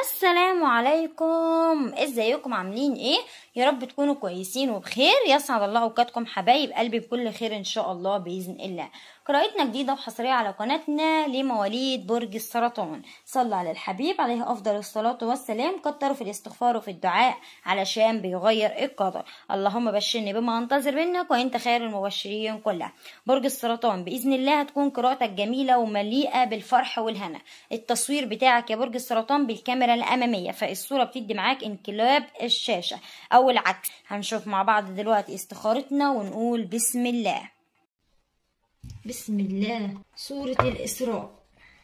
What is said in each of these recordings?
السلام عليكم ازيكم عاملين ايه يا رب تكونوا كويسين وبخير يسعد الله اوقاتكم حبايب قلبي بكل خير ان شاء الله باذن الله قراءتنا جديدة وحصرية على قناتنا لمواليد برج السرطان صلى على الحبيب عليه أفضل الصلاة والسلام كتروا في الاستغفار وفي الدعاء علشان بيغير القدر اللهم بشرني بما أنتظر منك وأنت خير المبشرين كلها برج السرطان بإذن الله هتكون قراءتك جميلة ومليئة بالفرح والهنا التصوير بتاعك يا برج السرطان بالكاميرا الأمامية فالصورة بتدي معاك انقلاب الشاشة أو العكس هنشوف مع بعض دلوقتي استخارتنا ونقول بسم الله بسم الله سورة الإسراء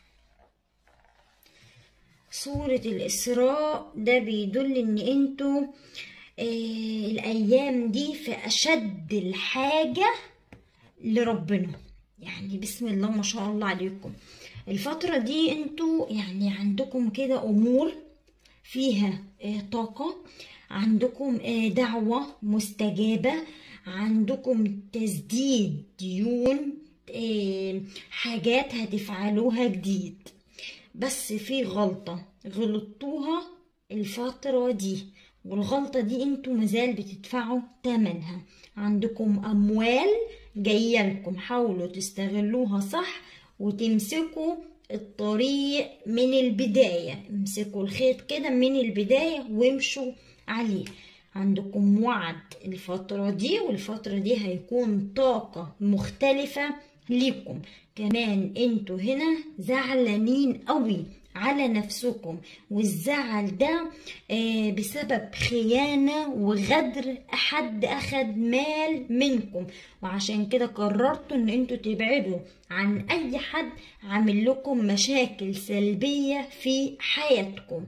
سورة الإسراء ده بيدل إن انتوا آه الأيام دي في أشد الحاجة لربنا يعني بسم الله ما شاء الله عليكم الفترة دي انتوا يعني عندكم كده أمور فيها آه طاقة عندكم آه دعوة مستجابة عندكم تسديد ديون حاجات هتفعلوها جديد بس في غلطة غلطتوها الفترة دي والغلطة دي انتوا مازال بتدفعوا تمنها عندكم أموال جاية لكم حاولوا تستغلوها صح وتمسكوا الطريق من البداية امسكوا الخيط كده من البداية وامشوا عليه عندكم وعد الفترة دي والفترة دي هيكون طاقة مختلفة ليكم كمان انتوا هنا زعلانين قوي على نفسكم والزعل ده آه بسبب خيانة وغدر أحد أخد مال منكم وعشان كده قررتوا ان انتوا تبعدوا عن أي حد عامل لكم مشاكل سلبية في حياتكم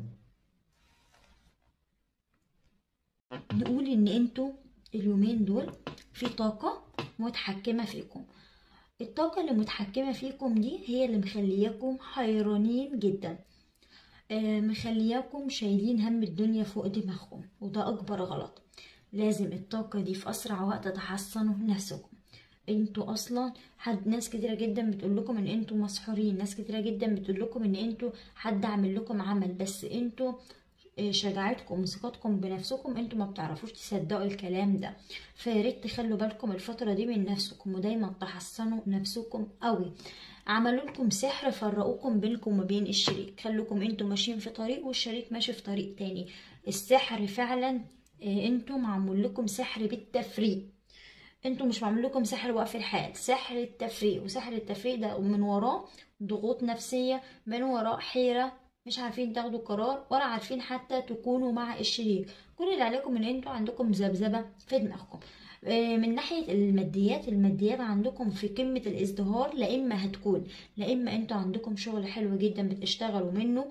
نقول ان انتوا اليومين دول في طاقة متحكمة فيكم الطاقة اللي متحكمة فيكم دي هي اللي مخلياكم حيرانين جدا آه مخلياكم شايلين هم الدنيا فوق دماغكم وده أكبر غلط لازم الطاقة دي في أسرع وقت تحصنوا نفسكم انتوا اصلا حد ناس كتيره جدا بتقول لكم ان انتوا مسحورين ناس كتيره جدا بتقول لكم ان انتوا حد عامل لكم عمل بس انتوا شجاعتكم وثقتكم بنفسكم انتوا ما بتعرفوش تصدقوا الكلام ده فياريت تخلوا بالكم الفتره دي من نفسكم ودايما تحصنوا نفسكم قوي عملوا لكم سحر فرقوكم بينكم وبين الشريك خلوكم انتوا ماشيين في طريق والشريك ماشي في طريق تاني السحر فعلا انتوا معمول لكم سحر بالتفريق انتوا مش معمول لكم سحر وقف الحال سحر التفريق وسحر التفريق ده من وراه ضغوط نفسيه من وراه حيره مش عارفين تاخدوا قرار ولا عارفين حتى تكونوا مع الشريك كل اللي عليكم ان انتوا عندكم ذبذبه في دماغكم من ناحية الماديات الماديات عندكم في قمة الازدهار لا إما هتكون لا إما انتوا عندكم شغل حلو جدا بتشتغلوا منه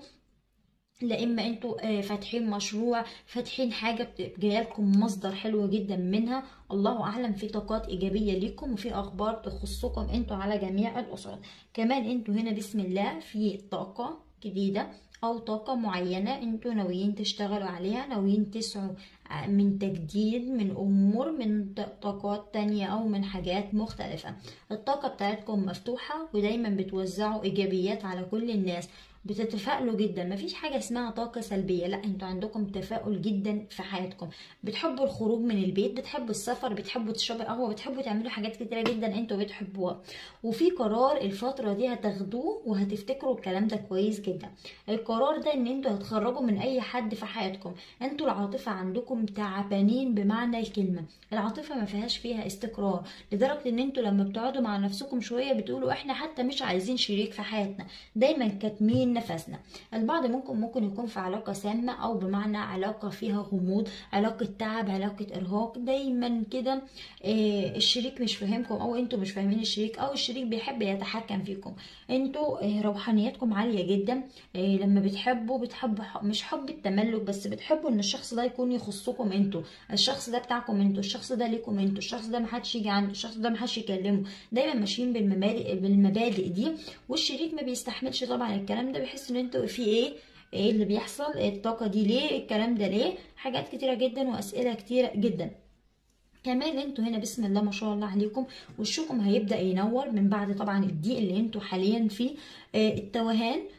لا اما انتوا فاتحين مشروع فاتحين حاجه جايلكم مصدر حلو جدا منها الله اعلم في طاقات ايجابيه ليكم وفي اخبار تخصكم انتوا على جميع الاسر كمان انتوا هنا بسم الله في طاقه جديده او طاقة معينة انتوا ناويين تشتغلوا عليها ناويين تسعوا من تجديد من امور من طاقات تانية او من حاجات مختلفة الطاقة بتاعتكم مفتوحة ودايما بتوزعوا ايجابيات على كل الناس بتتفائلوا جدا مفيش حاجة اسمها طاقة سلبية لا انتوا عندكم تفاؤل جدا في حياتكم بتحبوا الخروج من البيت بتحبوا السفر بتحبوا تشربوا قهوة بتحبوا تعملوا حاجات كتيرة جدا انتوا بتحبوها وفي قرار الفترة دي هتاخدوه وهتفتكروا الكلام ده كويس جدا القرار ده ان انتوا هتخرجوا من اي حد في حياتكم انتوا العاطفة عندكم تعبانين بمعنى الكلمة العاطفة ما فيهاش فيها استقرار لدرجة ان انتوا لما بتقعدوا مع نفسكم شوية بتقولوا احنا حتى مش عايزين شريك في حياتنا دايما كاتمين نفسنا البعض ممكن ممكن يكون في علاقة سامة أو بمعنى علاقة فيها غموض علاقة تعب علاقة إرهاق دايما كده آه الشريك مش فاهمكم أو أنتوا مش فاهمين الشريك أو الشريك بيحب يتحكم فيكم أنتوا آه روحانياتكم عالية جدا آه لما بتحبوا بتحبوا مش حب التملك بس بتحبوا إن الشخص ده يكون يخصكم أنتوا الشخص ده بتاعكم أنتوا الشخص ده ليكم أنتوا الشخص ده محدش يجي عنده الشخص ده محدش يكلمه دايما ماشيين بالمبادئ بالمبادئ دي والشريك ما بيستحملش طبعا الكلام ده بيحس ان انتوا في ايه ايه اللي بيحصل الطاقه دي ليه الكلام ده ليه حاجات كتيره جدا واسئله كتيره جدا كمان انتوا هنا بسم الله ما شاء الله عليكم وشكم هيبدا ينور من بعد طبعا الضيق اللي انتوا حاليا فيه آه التوهان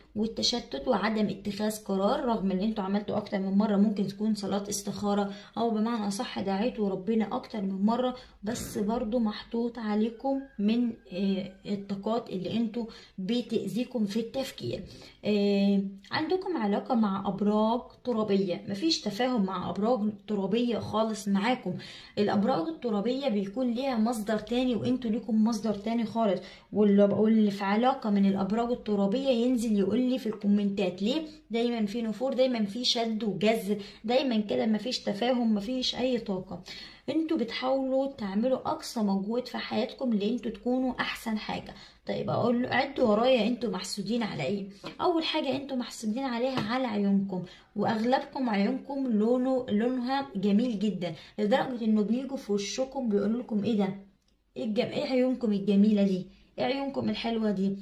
والتشتت وعدم اتخاذ قرار رغم ان انتوا عملتوا اكتر من مره ممكن تكون صلاه استخاره او بمعنى اصح دعيتوا ربنا اكتر من مره بس برضو محطوط عليكم من آه، الطاقات اللي انتوا بتاذيكم في التفكير آه، عندكم علاقه مع ابراج ترابيه مفيش تفاهم مع ابراج ترابيه خالص معاكم الابراج الترابيه بيكون ليها مصدر تاني وانتوا ليكم مصدر تاني خالص واللي واللي في علاقه من الابراج الترابيه ينزل يقول لي في الكومنتات ليه دايما في نفور دايما في شد وجذب دايما كده مفيش تفاهم مفيش اي طاقه انتوا بتحاولوا تعملوا اقصى مجهود في حياتكم اللي انتوا تكونوا احسن حاجه طيب اقول له عدوا ورايا انتوا محسودين على ايه اول حاجه انتوا محسودين عليها على عيونكم واغلبكم عيونكم لونه لونها جميل جدا لدرجه انه بيجوا في وشكم بيقولوا لكم ايه ده ايه الجم... ايه عيونكم الجميله دي ايه عيونكم الحلوه دي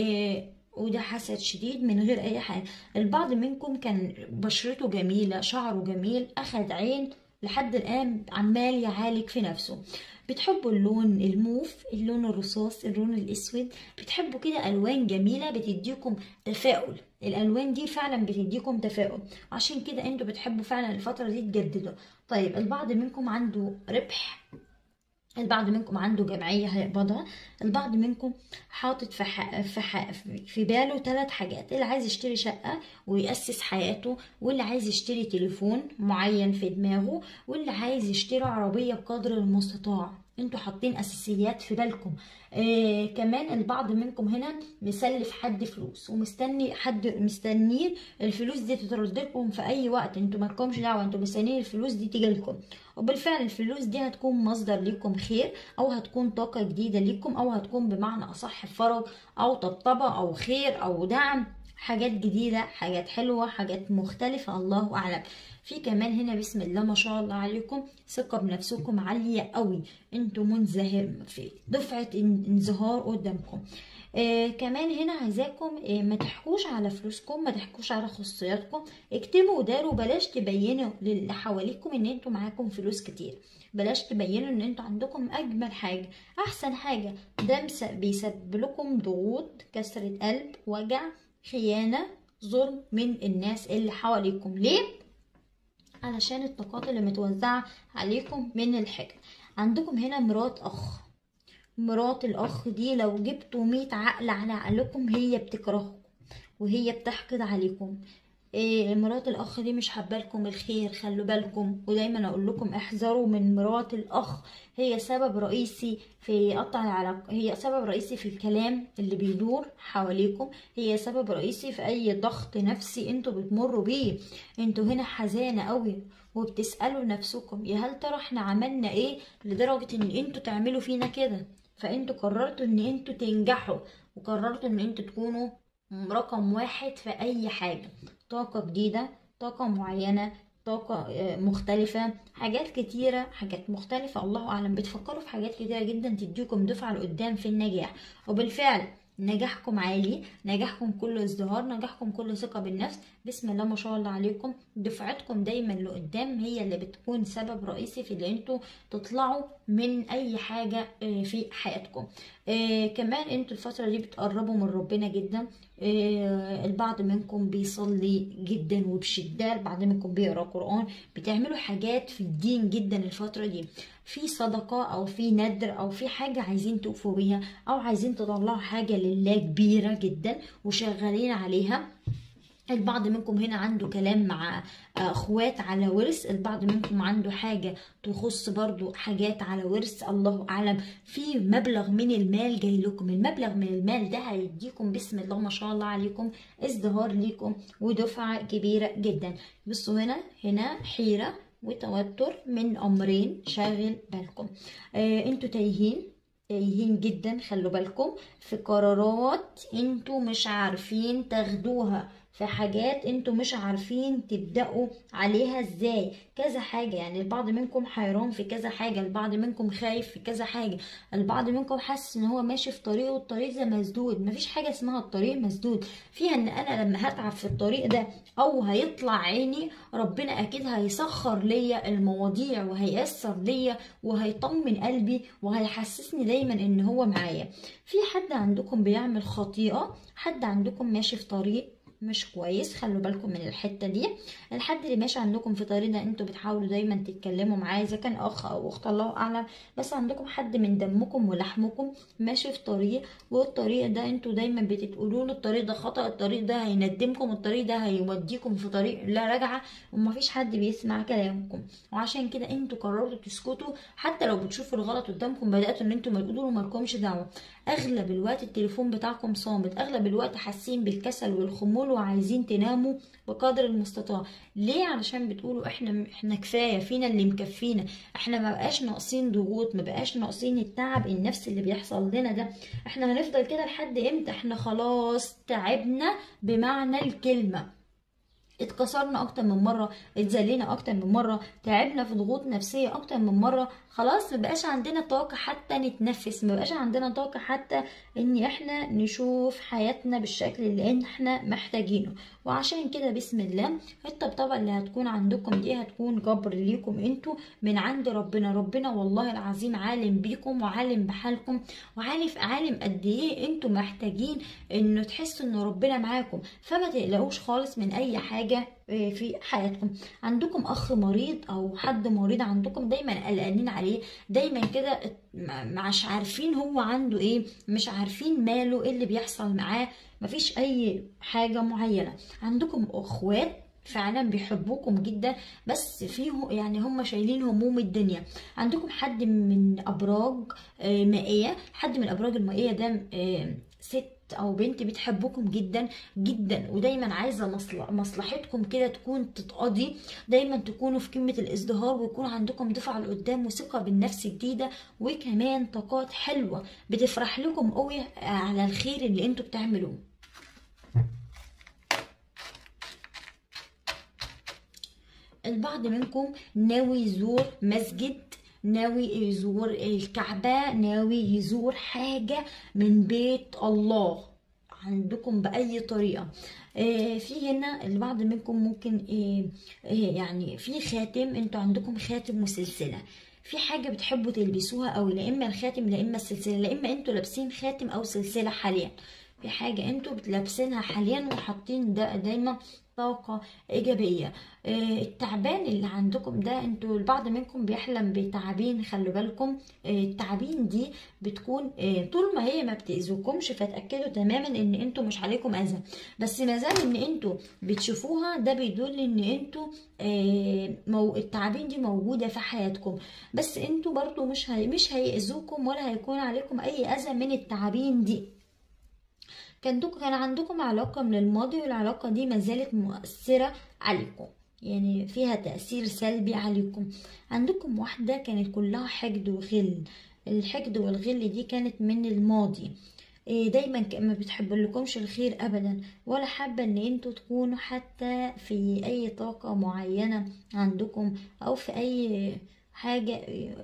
إيه وده حسد شديد من غير اي حاجه البعض منكم كان بشرته جميله شعره جميل اخد عين لحد الان عمال يعالج في نفسه بتحبوا اللون الموف اللون الرصاص اللون الاسود بتحبوا كده الوان جميله بتديكم تفاؤل الالوان دي فعلا بتديكم تفاؤل عشان كده انتوا بتحبوا فعلا الفتره دي تجددوا طيب البعض منكم عنده ربح البعض منكم عنده جمعية هيقبضها البعض منكم حاطط في, ح... في, ح... في باله ثلاث حاجات اللي عايز يشتري شقة ويأسس حياته واللي عايز يشتري تليفون معين في دماغه واللي عايز يشتري عربية بقدر المستطاع انتوا حاطين اساسيات في بالكم آه كمان البعض منكم هنا مسلف حد فلوس ومستني حد مستنيين الفلوس دي تترد لكم في اي وقت انتوا مالكمش دعوه انتوا مستنيين الفلوس دي تيجي لكم وبالفعل الفلوس دي هتكون مصدر ليكم خير او هتكون طاقه جديده ليكم او هتكون بمعنى اصح فرج او طبطبه او خير او دعم حاجات جديدة حاجات حلوة حاجات مختلفة الله أعلم في كمان هنا بسم الله ما شاء الله عليكم ثقة بنفسكم عالية قوي انتوا منزهر في دفعة انزهار قدامكم آه كمان هنا عايزاكم آه ما تحكوش على فلوسكم ما تحكوش على خصوصياتكم اكتبوا وداروا بلاش تبينوا للي حواليكم ان انتوا معاكم فلوس كتير بلاش تبينوا ان انتوا عندكم اجمل حاجة احسن حاجة ده بيسبب لكم ضغوط كسرة قلب وجع خيانة ظلم من الناس اللي حواليكم ليه؟ علشان الطاقات اللي متوزعة عليكم من الحاجة عندكم هنا مرات أخ مرات الأخ دي لو جبتوا مية عقل على عقلكم هي بتكرهكم وهي بتحقد عليكم إيه مرات الاخ دي مش حبالكم الخير خلوا بالكم ودايما اقول لكم احذروا من مرات الاخ هي سبب رئيسي في قطع العلاقة هي سبب رئيسي في الكلام اللي بيدور حواليكم هي سبب رئيسي في اي ضغط نفسي انتوا بتمروا بيه انتوا هنا حزانة قوي وبتسألوا نفسكم يا هل ترى احنا عملنا ايه لدرجة ان انتوا تعملوا فينا كده فانتوا قررتوا ان انتوا تنجحوا وقررتوا ان انتوا تكونوا رقم واحد في اي حاجة طاقة جديدة طاقة معينة طاقة مختلفة حاجات كتيرة حاجات مختلفة الله أعلم بتفكروا في حاجات كتيرة جدا تديكم دفعة لقدام في النجاح وبالفعل نجاحكم عالي نجاحكم كله ازدهار نجاحكم كله ثقة بالنفس بسم الله ما شاء الله عليكم دفعتكم دايما لقدام هي اللي بتكون سبب رئيسي في اللي انتوا تطلعوا من اي حاجة في حياتكم آه كمان انتوا الفترة دي بتقربوا من ربنا جدا آه البعض منكم بيصلي جدا وبشدة البعض منكم بيقرا قرآن بتعملوا حاجات في الدين جدا الفترة دي في صدقة او في ندر او في حاجة عايزين تقفوا بيها او عايزين تطلعوا حاجة لله كبيرة جدا وشغالين عليها البعض منكم هنا عنده كلام مع اخوات على ورث البعض منكم عنده حاجة تخص برضو حاجات على ورث الله اعلم في مبلغ من المال جاي لكم المبلغ من المال ده هيديكم بسم الله ما شاء الله عليكم ازدهار ليكم ودفعة كبيرة جدا بصوا هنا هنا حيرة وتوتر من امرين شاغل بالكم آه انتوا تايهين تايهين جدا خلوا بالكم في قرارات انتوا مش عارفين تاخدوها في حاجات انتوا مش عارفين تبدأوا عليها ازاي كذا حاجة يعني البعض منكم حيران في كذا حاجة البعض منكم خايف في كذا حاجة البعض منكم حاسس ان هو ماشي في طريقه والطريق ده مسدود مفيش حاجة اسمها الطريق مسدود فيها ان انا لما هتعب في الطريق ده او هيطلع عيني ربنا اكيد هيسخر ليا المواضيع وهيأثر ليا وهيطمن قلبي وهيحسسني دايما ان هو معايا في حد عندكم بيعمل خطيئة حد عندكم ماشي في طريق مش كويس خلوا بالكم من الحته دي الحد اللي ماشي عندكم في طريق ده انتوا بتحاولوا دايما تتكلموا معاه اذا كان اخ او اخت الله اعلم بس عندكم حد من دمكم ولحمكم ماشي في طريق والطريق ده انتوا دايما بتقولوا له الطريق ده خطا الطريق ده هيندمكم الطريق ده هيوديكم في طريق لا رجعه ومفيش حد بيسمع كلامكم وعشان كده انتوا قررتوا تسكتوا حتى لو بتشوفوا الغلط قدامكم بداتوا ان انتوا ما تقولوا مالكمش دعوه اغلب الوقت التليفون بتاعكم صامت اغلب الوقت حاسين بالكسل والخمول وعايزين تناموا بقدر المستطاع ليه علشان بتقولوا احنا احنا كفايه فينا اللي مكفينا احنا ما بقاش ناقصين ضغوط ما بقاش ناقصين التعب النفسي اللي بيحصل لنا ده احنا هنفضل كده لحد امتى احنا خلاص تعبنا بمعنى الكلمه اتكسرنا اكتر من مره اتذلينا اكتر من مره تعبنا في ضغوط نفسيه اكتر من مره خلاص مبقاش عندنا طاقه حتى نتنفس مبقاش عندنا طاقه حتى ان احنا نشوف حياتنا بالشكل اللي احنا محتاجينه وعشان كده بسم الله الطبطبه اللي هتكون عندكم دي هتكون جبر ليكم انتوا من عند ربنا ربنا والله العظيم عالم بيكم وعالم بحالكم وعارف عالم قد ايه انتوا محتاجين انه تحسوا ان ربنا معاكم فما تقلقوش خالص من اي حاجه في حياتكم عندكم اخ مريض او حد مريض عندكم دايما قلقانين عليه دايما كده مش عارفين هو عنده ايه مش عارفين ماله ايه اللي بيحصل معاه مفيش اي حاجه معينه عندكم اخوات فعلا بيحبوكم جدا بس فيه يعني هم شايلين هموم الدنيا عندكم حد من ابراج مائيه حد من الابراج المائيه ده ست او بنت بتحبكم جدا جدا ودايما عايزه مصلحتكم كده تكون تتقضي دايما تكونوا في قمه الازدهار ويكون عندكم دفعه لقدام وثقه بالنفس جديده وكمان طاقات حلوه بتفرح لكم قوي على الخير اللي انتوا بتعملوه البعض منكم ناوي يزور مسجد ناوي يزور الكعبة ناوي يزور حاجة من بيت الله عندكم بأي طريقة آه في هنا البعض منكم ممكن آه آه يعني في خاتم انتوا عندكم خاتم وسلسلة في حاجة بتحبوا تلبسوها او لا اما الخاتم لا اما السلسلة لا اما انتوا لابسين خاتم او سلسلة حاليا في حاجة انتوا لابسينها حاليا وحاطين دا دايما طاقة إيجابية التعبان اللي عندكم ده انتوا البعض منكم بيحلم بتعابين خلوا بالكم التعابين دي بتكون طول ما هي ما بتأذوكمش فتأكدوا تماما ان انتوا مش عليكم أذى بس ما زال ان انتوا بتشوفوها ده بيدل ان انتوا التعابين دي موجودة في حياتكم بس انتوا برضو مش هي مش هيأذوكم ولا هيكون عليكم اي أذى من التعابين دي كان كان عندكم علاقة من الماضي والعلاقة دي ما زالت مؤثرة عليكم يعني فيها تأثير سلبي عليكم عندكم واحدة كانت كلها حقد وغل الحقد والغل دي كانت من الماضي دايما ما بتحب لكمش الخير ابدا ولا حابه ان انتوا تكونوا حتى في اي طاقه معينه عندكم او في اي حاجه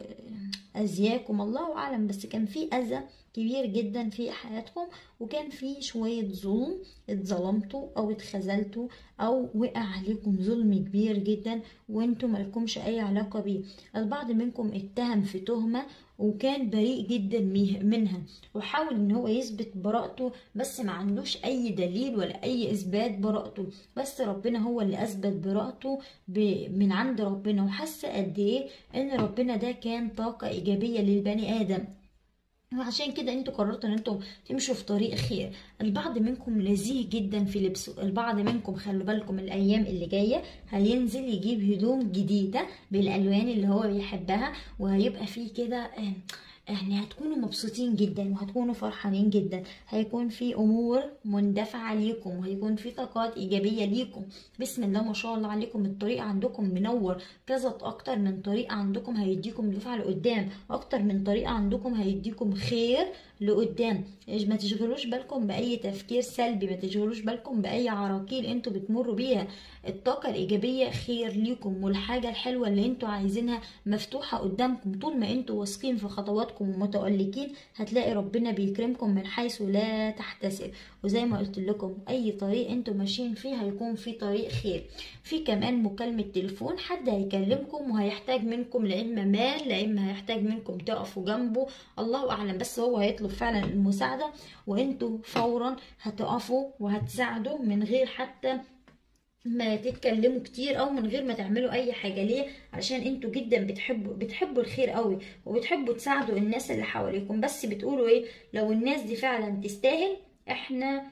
اذياكم الله اعلم بس كان في اذى كبير جدا في حياتكم وكان في شوية ظلم اتظلمتوا او اتخذلتوا او وقع عليكم ظلم كبير جدا وانتوا مالكمش اي علاقة بيه البعض منكم اتهم في تهمة وكان بريء جدا منها وحاول ان هو يثبت براءته بس ما عندوش اي دليل ولا اي اثبات براءته بس ربنا هو اللي اثبت براءته من عند ربنا وحس قد ايه ان ربنا ده كان طاقة ايجابية للبني ادم وعشان كده انتوا قررتوا ان انتوا تمشوا في طريق خير البعض منكم لذيذ جدا في لبسه البعض منكم خلوا بالكم الايام اللي جايه هينزل يجيب هدوم جديده بالالوان اللي هو بيحبها وهيبقى فيه كده يعني هتكونوا مبسوطين جدا وهتكونوا فرحانين جدا هيكون في امور مندفعه ليكم وهيكون في طاقات ايجابيه ليكم بسم الله ما شاء الله عليكم الطريق عندكم منور كذا اكتر من طريق عندكم هيديكم دفعه لقدام اكتر من طريقه عندكم هيديكم خير لقدام ما تشغلوش بالكم باي تفكير سلبي ما تشغلوش بالكم باي عراقيل انتوا بتمروا بيها الطاقه الايجابيه خير ليكم والحاجه الحلوه اللي انتوا عايزينها مفتوحه قدامكم طول ما انتوا واثقين في خطواتكم حياتكم ومتألقين هتلاقي ربنا بيكرمكم من حيث لا تحتسب وزي ما قلت لكم اي طريق انتوا ماشيين فيه هيكون في طريق خير في كمان مكالمة تليفون حد هيكلمكم وهيحتاج منكم لا اما مال لا اما هيحتاج منكم تقفوا جنبه الله اعلم بس هو هيطلب فعلا المساعدة وانتوا فورا هتقفوا وهتساعدوا من غير حتى ما تتكلموا كتير او من غير ما تعملوا اي حاجه ليه علشان انتوا جدا بتحبوا بتحبوا الخير قوي وبتحبوا تساعدوا الناس اللي حواليكم بس بتقولوا ايه لو الناس دي فعلا تستاهل احنا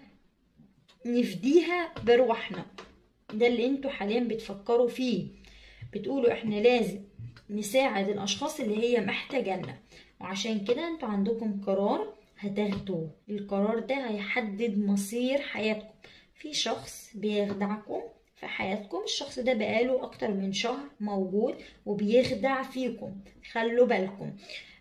نفديها بروحنا ده اللي انتوا حاليا بتفكروا فيه بتقولوا احنا لازم نساعد الاشخاص اللي هي محتاجانا وعشان كده انتوا عندكم قرار هتاخدوه القرار ده هيحدد مصير حياتكم في شخص بيخدعكم في حياتكم الشخص ده بقاله اكتر من شهر موجود وبيخدع فيكم خلوا بالكم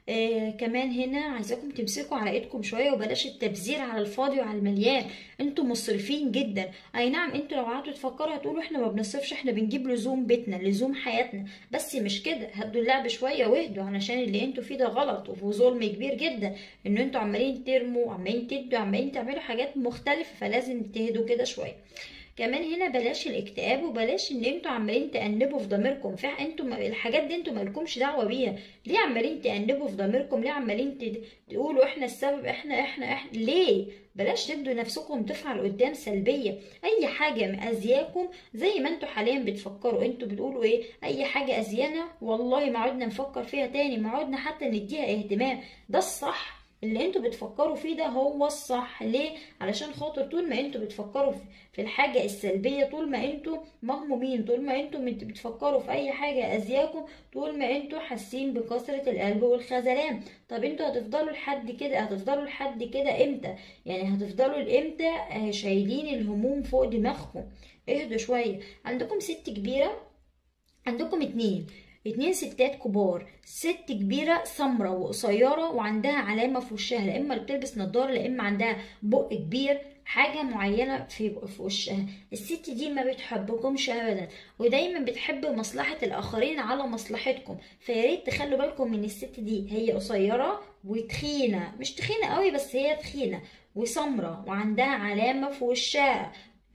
آه كمان هنا عايزاكم تمسكوا على ايدكم شويه وبلاش التبذير على الفاضي وعلى المليان انتوا مصرفين جدا اي نعم انتوا لو قعدتوا تفكروا هتقولوا احنا ما بنصرفش احنا بنجيب لزوم بيتنا لزوم حياتنا بس مش كده هدوا اللعب شويه واهدوا علشان اللي انتوا فيه ده غلط وفي ظلم كبير جدا ان انتوا عمالين ترموا عمالين تدوا عمالين تعملوا حاجات مختلفه فلازم تهدوا كده شويه كمان هنا بلاش الاكتئاب وبلاش ان انتوا عمالين تأنبوا في ضميركم في انتوا ما- الحاجات دي انتوا مالكمش دعوه بيها ليه عمالين تأنبوا في ضميركم ليه عمالين تد- تقولوا احنا السبب احنا احنا احنا ليه بلاش تدوا نفسكم دفعه لقدام سلبيه اي حاجه مأذياكم زي ما انتوا حاليا بتفكروا انتوا بتقولوا ايه اي حاجه اذيانا والله ما عدنا نفكر فيها تاني ما عدنا حتى نديها اهتمام ده الصح اللي انتوا بتفكروا فيه ده هو الصح ليه علشان خاطر طول ما انتوا بتفكروا في- في الحاجة السلبية طول ما انتوا مهمومين طول ما انتوا مت- بتفكروا في اي حاجة اذياكم طول ما انتوا حاسين بكثرة القلب والخذلان طب انتوا هتفضلوا لحد كده هتفضلوا لحد كده امتى يعني هتفضلوا لامتى آه، شايلين الهموم فوق دماغكم اهدوا شوية عندكم ست كبيرة عندكم اتنين اتنين ستات كبار ست كبيرة سمرة وقصيرة وعندها علامة في وشها لا اما بتلبس نضارة لا اما عندها بق كبير حاجة معينة في في وشها الست دي ما بتحبكمش ابدا ودايما بتحب مصلحة الاخرين على مصلحتكم فياريت تخلوا بالكم من الست دي هي قصيرة وتخينة مش تخينة قوي بس هي تخينة وسمرة وعندها علامة في وشها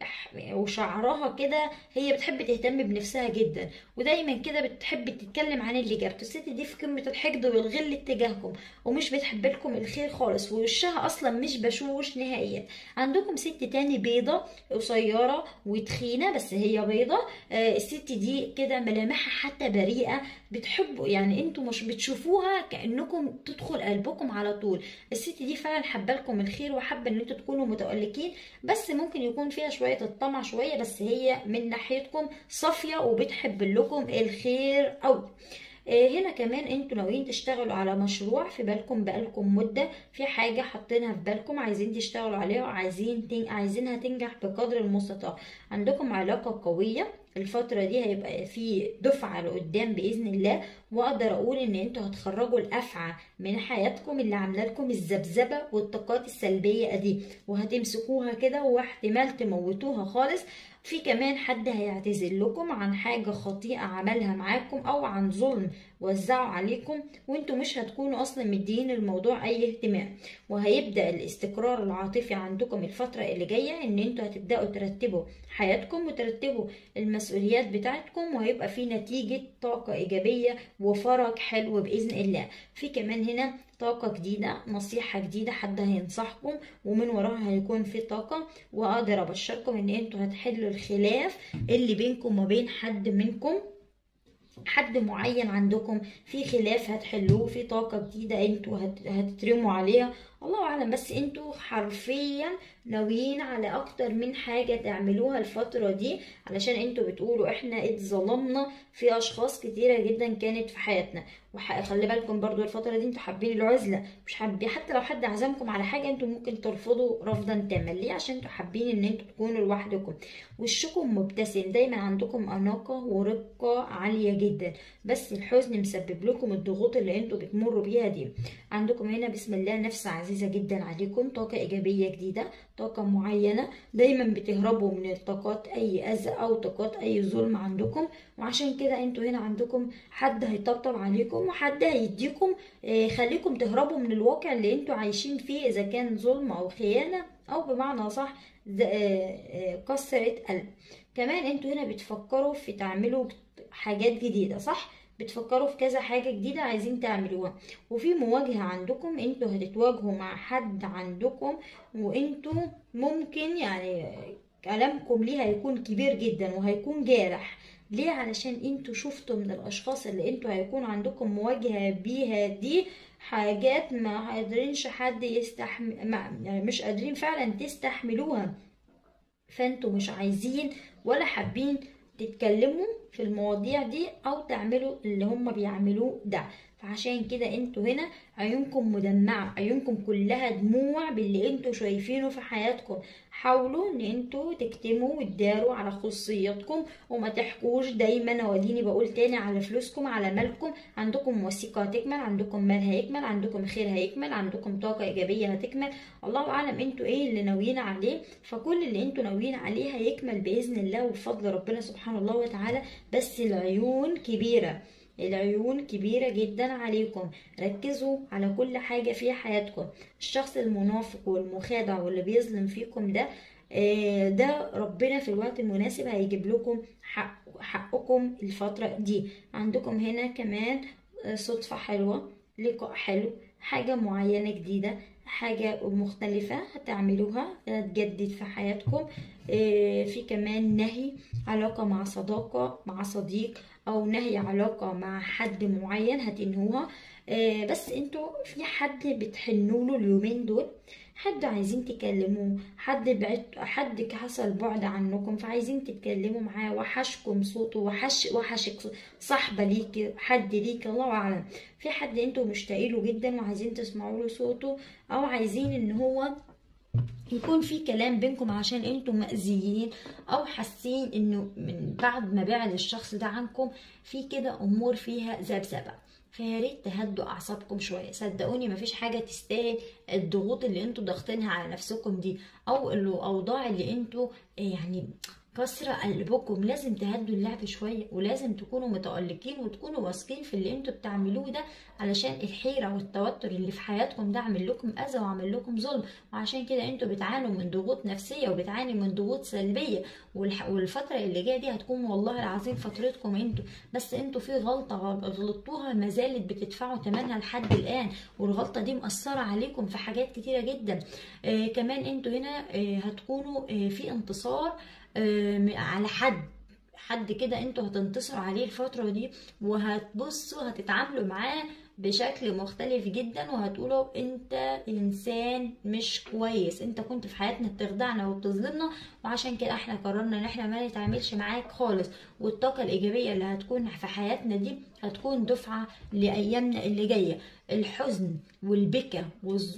وشعرها كده هي بتحب تهتم بنفسها جدا ودايما كده بتحب تتكلم عن اللي جابته الست دي في قمة الحقد والغل اتجاهكم ومش بتحب لكم الخير خالص ووشها اصلا مش بشوش نهائيا عندكم ست تاني بيضة قصيرة وتخينة بس هي بيضة آه الست دي كده ملامحها حتى بريئة بتحبوا يعني انتوا مش بتشوفوها كأنكم تدخل قلبكم على طول الست دي فعلا حابة لكم الخير وحابة ان انتوا تكونوا متألقين بس ممكن يكون فيها شوية الطمع شوية بس هي من ناحيتكم صافية وبتحب لكم الخير قوي آه، هنا كمان انتوا ناويين تشتغلوا على مشروع في بالكم بقالكم مدة في حاجة حاطينها في بالكم عايزين تشتغلوا عليها وعايزين تن... عايزينها تنجح بقدر المستطاع عندكم علاقة قوية الفترة دي هيبقى في دفعة لقدام بإذن الله وأقدر أقول إن انتوا هتخرجوا الأفعى من حياتكم اللي عاملة لكم الذبذبة والطاقات السلبية دي وهتمسكوها كده واحتمال تموتوها خالص في كمان حد هيعتذر لكم عن حاجة خطيئة عملها معاكم أو عن ظلم وزعوا عليكم وانتوا مش هتكونوا أصلا مدين الموضوع أي اهتمام وهيبدأ الاستقرار العاطفي عندكم الفترة اللي جاية إن انتوا هتبدأوا ترتبوا حياتكم وترتبوا المسؤوليات بتاعتكم وهيبقى في نتيجة طاقة إيجابية وفرج حلو بإذن الله في كمان هنا طاقة جديدة نصيحة جديدة حد هينصحكم ومن وراها هيكون في طاقة وأقدر أبشركم إن انتوا هتحلوا الخلاف اللي بينكم وبين حد منكم حد معين عندكم في خلاف هتحلوه في طاقة جديدة انتوا هت- هتترموا عليها الله اعلم بس انتوا حرفيا ناويين على اكتر من حاجة تعملوها الفترة دي علشان انتوا بتقولوا احنا اتظلمنا في اشخاص كتيرة جدا كانت في حياتنا وخلي بالكم برضو الفترة دي انتوا حابين العزلة مش حابين حتى لو حد عزمكم على حاجة انتوا ممكن ترفضوا رفضا تاما ليه عشان انتوا حابين ان انتوا تكونوا لوحدكم وشكم مبتسم دايما عندكم اناقة ورقة عالية جدا بس الحزن مسبب لكم الضغوط اللي انتوا بتمروا بيها دي عندكم هنا بسم الله نفس عزيزة جدا عليكم طاقة إيجابية جديدة طاقة معينة دايما بتهربوا من الطاقات اي اذى او طاقات اي ظلم عندكم وعشان كده انتوا هنا عندكم حد هيطبطب عليكم وحد هيديكم آه، خليكم تهربوا من الواقع اللي انتوا عايشين فيه اذا كان ظلم او خيانة او بمعنى صح كسرة قلب كمان انتوا هنا بتفكروا في تعملوا حاجات جديدة صح بتفكروا في كذا حاجة جديدة عايزين تعملوها وفي مواجهة عندكم انتوا هتتواجهوا مع حد عندكم وانتوا ممكن يعني كلامكم ليه هيكون كبير جدا وهيكون جارح ليه علشان انتوا شفتوا من الاشخاص اللي انتوا هيكون عندكم مواجهة بيها دي حاجات ما قادرينش حد يستحمل يعني مش قادرين فعلا تستحملوها فانتوا مش عايزين ولا حابين تتكلموا في المواضيع دي او تعملوا اللي هم بيعملوه ده فعشان كده انتوا هنا عيونكم مدمعة عيونكم كلها دموع باللي انتوا شايفينه في حياتكم حاولوا ان انتوا تكتموا وتداروا على خصوصياتكم وما تحكوش دايما واديني بقول تاني على فلوسكم على مالكم عندكم وثيقة هتكمل عندكم مال هيكمل عندكم خير هيكمل عندكم طاقة ايجابية هتكمل الله اعلم انتوا ايه اللي ناويين عليه فكل اللي انتوا ناويين عليه هيكمل باذن الله وبفضل ربنا سبحانه الله وتعالى بس العيون كبيره العيون كبيرة جدا عليكم ركزوا على كل حاجة في حياتكم الشخص المنافق والمخادع واللي بيظلم فيكم ده آه، ده ربنا في الوقت المناسب هيجيب لكم حق حقكم الفترة دي عندكم هنا كمان آه، صدفة حلوة لقاء حلو حاجة معينة جديدة حاجة مختلفة هتعملوها هتجدد في حياتكم آه، في كمان نهي علاقة مع صداقة مع صديق او نهي علاقة مع حد معين هتنهوها آه، بس انتوا في حد بتحنوا له اليومين دول حد عايزين تكلموه حد بعد حد حصل بعد عنكم فعايزين تتكلموا معاه وحشكم صوته وحش وحشك صاحبه ليكي حد ليك الله اعلم في حد انتوا مشتاقين له جدا وعايزين تسمعوا له صوته او عايزين ان هو يكون في كلام بينكم عشان انتم مأذيين او حاسين انه من بعد ما بعد الشخص ده عنكم في كده امور فيها ذبذبه فيا ريت تهدوا اعصابكم شويه صدقوني مفيش حاجه تستاهل الضغوط اللي انتوا ضاغطينها على نفسكم دي او الاوضاع اللي انتوا يعني كسر قلبكم لازم تهدوا اللعب شوية ولازم تكونوا متألقين وتكونوا واثقين في اللي انتوا بتعملوه ده علشان الحيرة والتوتر اللي في حياتكم ده عامل لكم أذى وعامل لكم ظلم وعشان كده انتوا بتعانوا من ضغوط نفسية وبتعاني من ضغوط سلبية والفترة اللي جاية دي هتكون والله العظيم فترتكم انتوا بس انتوا في غلطة غلطوها ما زالت بتدفعوا ثمنها لحد الآن والغلطة دي مأثرة عليكم في حاجات كتيرة جدا آه كمان انتوا هنا آه هتكونوا آه في انتصار على حد حد كده انتوا هتنتصروا عليه الفترة دي وهتبصوا هتتعاملوا معاه بشكل مختلف جدا وهتقولوا انت انسان مش كويس انت كنت في حياتنا بتخدعنا وبتظلمنا وعشان كده احنا قررنا ان احنا ما نتعاملش معاك خالص والطاقه الايجابيه اللي هتكون في حياتنا دي هتكون دفعه لايامنا اللي جايه الحزن والبكا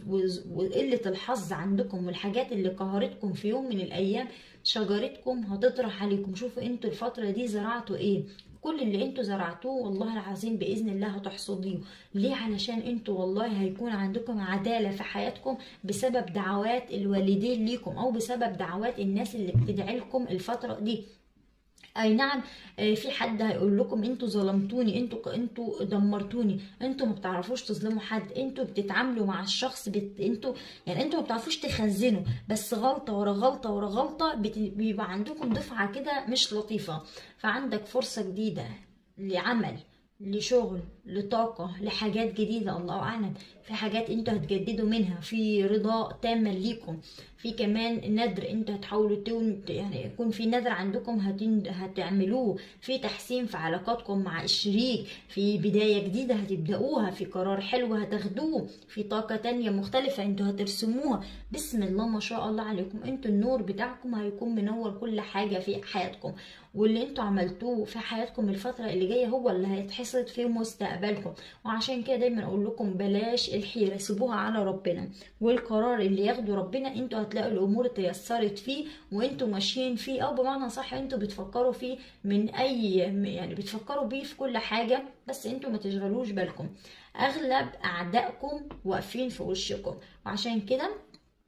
وقله الحظ عندكم والحاجات اللي قهرتكم في يوم من الايام شجرتكم هتطرح عليكم شوفوا انتوا الفتره دي زرعتوا ايه كل اللي انتوا زرعتوه والله العظيم باذن الله هتحصديه ليه علشان انتوا والله هيكون عندكم عداله في حياتكم بسبب دعوات الوالدين ليكم او بسبب دعوات الناس اللي بتدعي لكم الفتره دي اي نعم آه، في حد هيقول لكم انتوا ظلمتوني انتوا انتوا دمرتوني انتوا ما بتعرفوش تظلموا حد انتوا بتتعاملوا مع الشخص بت... انتوا يعني انتوا ما بتعرفوش تخزنوا بس غلطه ورا غلطه ورا غلطه بت... بيبقى عندكم دفعه كده مش لطيفه فعندك فرصه جديده لعمل لشغل لطاقة لحاجات جديدة الله أعلم في حاجات انتوا هتجددوا منها في رضا تام ليكم في كمان ندر انتوا هتحاولوا تون يعني يكون في ندر عندكم هتن... هتعملوه في تحسين في علاقاتكم مع الشريك في بداية جديدة هتبدأوها في قرار حلو هتاخدوه في طاقة تانية مختلفة انتوا هترسموها بسم الله ما شاء الله عليكم انتوا النور بتاعكم هيكون منور كل حاجة في حياتكم واللي انتوا عملتوه في حياتكم الفترة اللي جاية هو اللي هيتحصد في مستقبلكم وعشان كده دايما اقول لكم بلاش الحيرة سيبوها على ربنا والقرار اللي ياخده ربنا انتوا هتلاقوا الامور تيسرت فيه وانتوا ماشيين فيه او بمعنى صح انتوا بتفكروا فيه من اي يعني بتفكروا بيه في كل حاجة بس انتوا ما تشغلوش بالكم اغلب اعدائكم واقفين في وشكم وعشان كده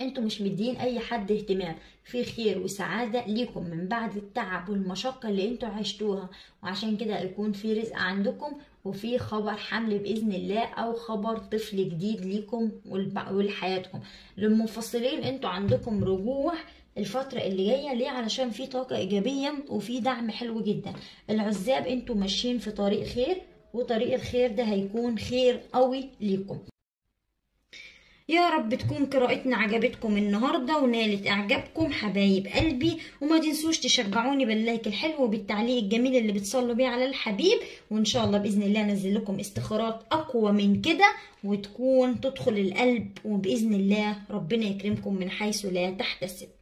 انتوا مش مدين اي حد اهتمام في خير وسعادة ليكم من بعد التعب والمشقة اللي انتوا عشتوها وعشان كده يكون في رزق عندكم وفي خبر حمل بإذن الله أو خبر طفل جديد ليكم والب- ولحياتكم للمنفصلين انتوا عندكم رجوع الفترة اللي جاية ليه علشان في طاقة إيجابية وفي دعم حلو جدا العزاب انتوا ماشيين في طريق خير وطريق الخير ده هيكون خير قوي ليكم يا رب تكون قراءتنا عجبتكم النهاردة ونالت إعجابكم حبايب قلبي وما تنسوش تشجعوني باللايك الحلو وبالتعليق الجميل اللي بتصلوا بيه على الحبيب وإن شاء الله بإذن الله أنزل لكم استخارات أقوى من كده وتكون تدخل القلب وبإذن الله ربنا يكرمكم من حيث لا تحتسب